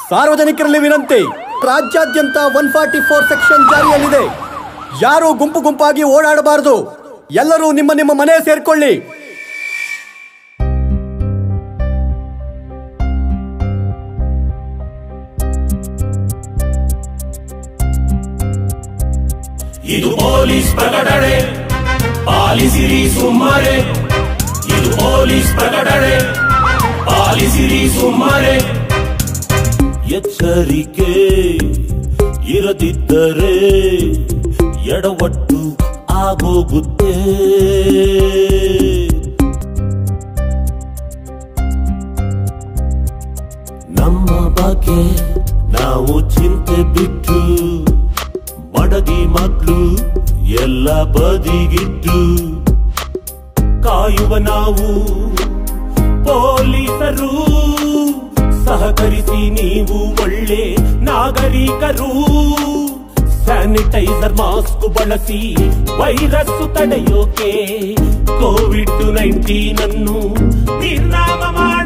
ಸಾರ್ವಜನಿಕರಲ್ಲಿ ವಿನಂತಿ ರಾಜ್ಯಾದ್ಯಂತ ಒನ್ ಫಾರ್ಟಿ ಫೋರ್ ಸೆಕ್ಷನ್ ಜಾರಿಯಲ್ಲಿದೆ ಯಾರು ಗುಂಪು ಗುಂಪಾಗಿ ಓಡಾಡಬಾರದು ಎಲ್ಲರೂ ನಿಮ್ಮ ನಿಮ್ಮ ಮನೆ ಸೇರ್ಕೊಳ್ಳಿ ಇದು ಪೊಲೀಸ್ ಪ್ರಕಟಣೆ ಪಾಲಿಸಿರಿ ಸುಮ್ಮನೆ ಇದು ಪೊಲೀಸ್ ಪ್ರಕಟಣೆ ಪಾಲಿಸಿರಿ ಸುಮ್ಮನೆ ಎಚ್ಚರಿಕೆ ಇರದಿದ್ದರೆ ಎಡವಟ್ಟು ಆಗೋಗುತ್ತೆ ನಮ್ಮ ಬಗ್ಗೆ ನಾವು ಚಿಂತೆ ಬಿಟ್ಟು ಬಡಗಿ ಮಕ್ಕಳು ಎಲ್ಲ ಬದಿಗಿಟ್ಟು ಕಾಯುವ ನಾವು ಪೊಲೀಸರು ಸಹಕರಿಸಿ ನೀವು ಒಳ್ಳೆ ನಾಗರಿಕರು ಸ್ಯಾನಿಟೈಸರ್ ಮಾಸ್ಕ್ ಬಳಸಿ ವೈರಸ್ ತಡೆಯೋಕೆ ಕೋವಿಡ್ ನೈನ್ಟೀನ್ ಅನ್ನು ನಿರ್ನಾಮ ಮಾಡ